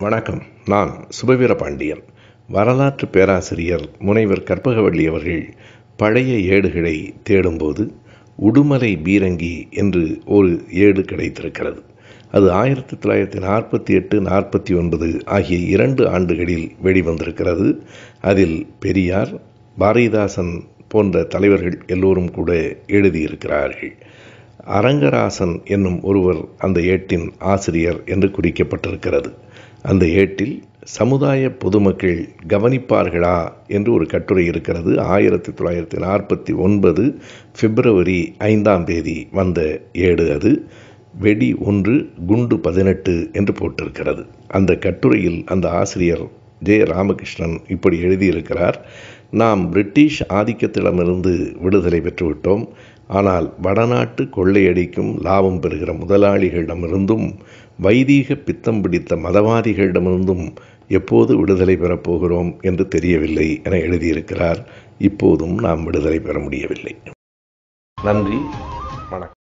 வணக்கம் நான் சுபவீர பாண்டியன் வரலாற்று பேராசிரியர் முனைவர் கற்பகவள்ளி அவர்கள் பழைய ஏடுகளை தேடும்போது உடுமலை பீரங்கி என்று ஒரு ஏடு கிடைத்திருக்கிறது அது ஆயிரத்தி தொள்ளாயிரத்தி நாற்பத்தி எட்டு நாற்பத்தி ஒன்பது ஆகிய இரண்டு ஆண்டுகளில் வெளிவந்திருக்கிறது அதில் பெரியார் பாரதிதாசன் போன்ற தலைவர்கள் எல்லோரும் கூட எழுதியிருக்கிறார்கள் அரங்கராசன் என்னும் ஒருவர் அந்த ஏட்டின் ஆசிரியர் என்று குறிக்கப்பட்டிருக்கிறது அந்த ஏட்டில் சமுதாய பொதுமக்கள் கவனிப்பார்களா என்று ஒரு கட்டுரை இருக்கிறது ஆயிரத்தி தொள்ளாயிரத்தி நாற்பத்தி ஒன்பது பிப்ரவரி ஐந்தாம் தேதி வந்த ஏடு அது வெடி ஒன்று குண்டு பதினெட்டு என்று போட்டிருக்கிறது அந்த கட்டுரையில் அந்த ஆசிரியர் ஜே ராமகிருஷ்ணன் இப்படி எழுதியிருக்கிறார் நாம் பிரிட்டிஷ் ஆதிக்கத்திடமிருந்து விடுதலை பெற்றுவிட்டோம் ஆனால் வடநாட்டு கொள்ளையடிக்கும் லாபம் பெறுகிற முதலாளிகளிடமிருந்தும் வைதீக பித்தம் பிடித்த மதவாதிகளிடமிருந்தும் எப்போது விடுதலை பெறப்போகிறோம் என்று தெரியவில்லை என எழுதியிருக்கிறார் இப்போதும் நாம் விடுதலை பெற முடியவில்லை நன்றி வணக்கம்